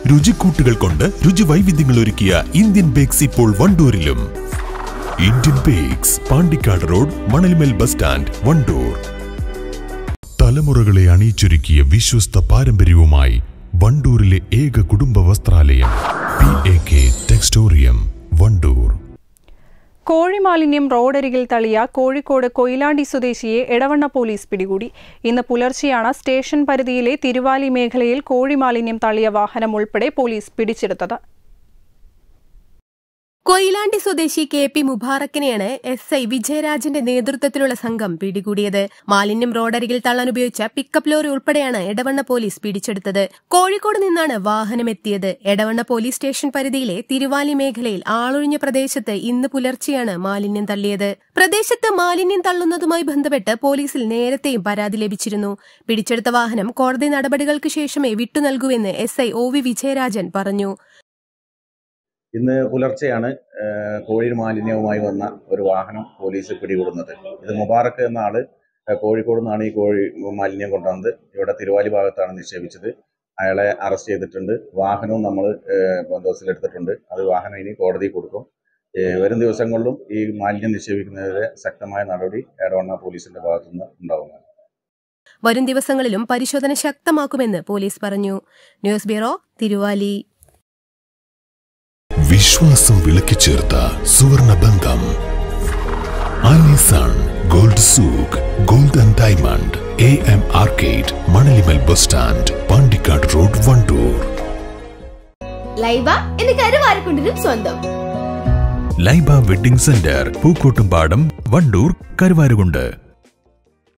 രുചിക്കൂട്ടുകൾ കൊണ്ട് രുചി വൈവിധ്യങ്ങൾ ഒരുക്കിയ ഇന്ത്യൻ ബേക്സ് ഇപ്പോൾ വണ്ടൂരിലും Indian Bakes Pandikkad road Manalmel bus stand Wandoor തലമുറകളെ അണിയിച്ചൊരുക്കിയ വിശ്വസ്ത പാരമ്പര്യവുമായി വണ്ടൂരിലെ ഏക കുടുംബ വസ്ത്രാലയം P A K Textorium Wandoor കോഴിമാലിന്യം റോഡരികിൽ തള്ളിയ കോഴിക്കോട് കൊയിലാണ്ടി സ്വദേശിയെ എടവണ്ണ പോലീസ് പിടികൂടി ഇന്ന് പുലർച്ചെയാണ് സ്റ്റേഷൻ പരിധിയിലെ തിരുവാലി മേഖലയിൽ കോഴിമാലിന്യം തള്ളിയ വാഹനം ഉൾപ്പെടെ പോലീസ് പിടിച്ചെടുത്തത് കൊയിലാണ്ടി സ്വദേശി കെ പി മുബാറക്കിനെയാണ് എസ് ഐ വിജയരാജന്റെ നേതൃത്വത്തിലുള്ള സംഘം പിടികൂടിയത് മാലിന്യം റോഡരികിൽ തള്ളാൻ ഉപയോഗിച്ച പിക്കപ്പ് ലോറി ഉൾപ്പെടെയാണ് എടവണ്ണ പോലീസ് പിടിച്ചെടുത്തത് കോഴിക്കോട് നിന്നാണ് വാഹനമെത്തിയത് എടവണ്ണ പോലീസ് സ്റ്റേഷൻ പരിധിയിലെ തിരുവാലി മേഖലയിൽ ആളൊഴിഞ്ഞ പ്രദേശത്ത് ഇന്ന് പുലർച്ചെയാണ് മാലിന്യം തള്ളിയത് പ്രദേശത്ത് മാലിന്യം തള്ളുന്നതുമായി ബന്ധപ്പെട്ട് പോലീസിൽ നേരത്തെയും പരാതി ലഭിച്ചിരുന്നു പിടിച്ചെടുത്ത വാഹനം കോടതി നടപടികൾക്ക് ശേഷമേ വിട്ടു നൽകൂവെന്ന് S I O V Vijayarajan പറഞ്ഞു ഇന്ന് പുലർച്ചെയാണ് ഏഹ്, കോഴി മാലിന്യവുമായി വന്ന ഒരു വാഹനം പോലീസ് പിടികൂടുന്നത് ഇത് മുബാറക്ക് എന്ന ആള് ഏഹ്, കോഴിക്കോട് നിന്നാണ് ഈ കോഴി മാലിന്യം കൊണ്ടുവന്നത് ഇവിടെ തിരുവാലി ഭാഗത്താണ് നിക്ഷേപിച്ചത് അയാളെ അറസ്റ്റ് ചെയ്തിട്ടുണ്ട് വാഹനവും നമ്മൾ ബന്ധോസിലെടുത്തിട്ടുണ്ട് അത് വാഹനം ഇനി കോടതിയിൽ കൊടുക്കും ഏഹ്, വരും ദിവസങ്ങളിലും ഈ മാലിന്യം നിക്ഷേപിക്കുന്നതിന് ശക്തമായ നടപടി എടവണ്ണ പോലീസിന്റെ ഭാഗത്തുനിന്ന് ഉണ്ടാവുന്നതാണ് വരും ദിവസങ്ങളിലും പരിശോധന ശക്തമാക്കുമെന്ന് പോലീസ് പറഞ്ഞു ന്യൂസ് ബ്യൂറോ തിരുവാലി വിശ്വാസം വിളക്കിച്ചേർത്ത സുവർണ ബന്ധം Alison gold souk gold and diamond A M arcade Manalimal bus stand Pandikkad road Wandoor Laiba എന്ന് കരുവാരക്കുണ്ടിനും സ്വന്തം ലൈബ വെഡിംഗ് സെന്റർ പൂക്കോട്ടുംപാടം വണ്ടൂർ കരുവാരുകുണ്ട്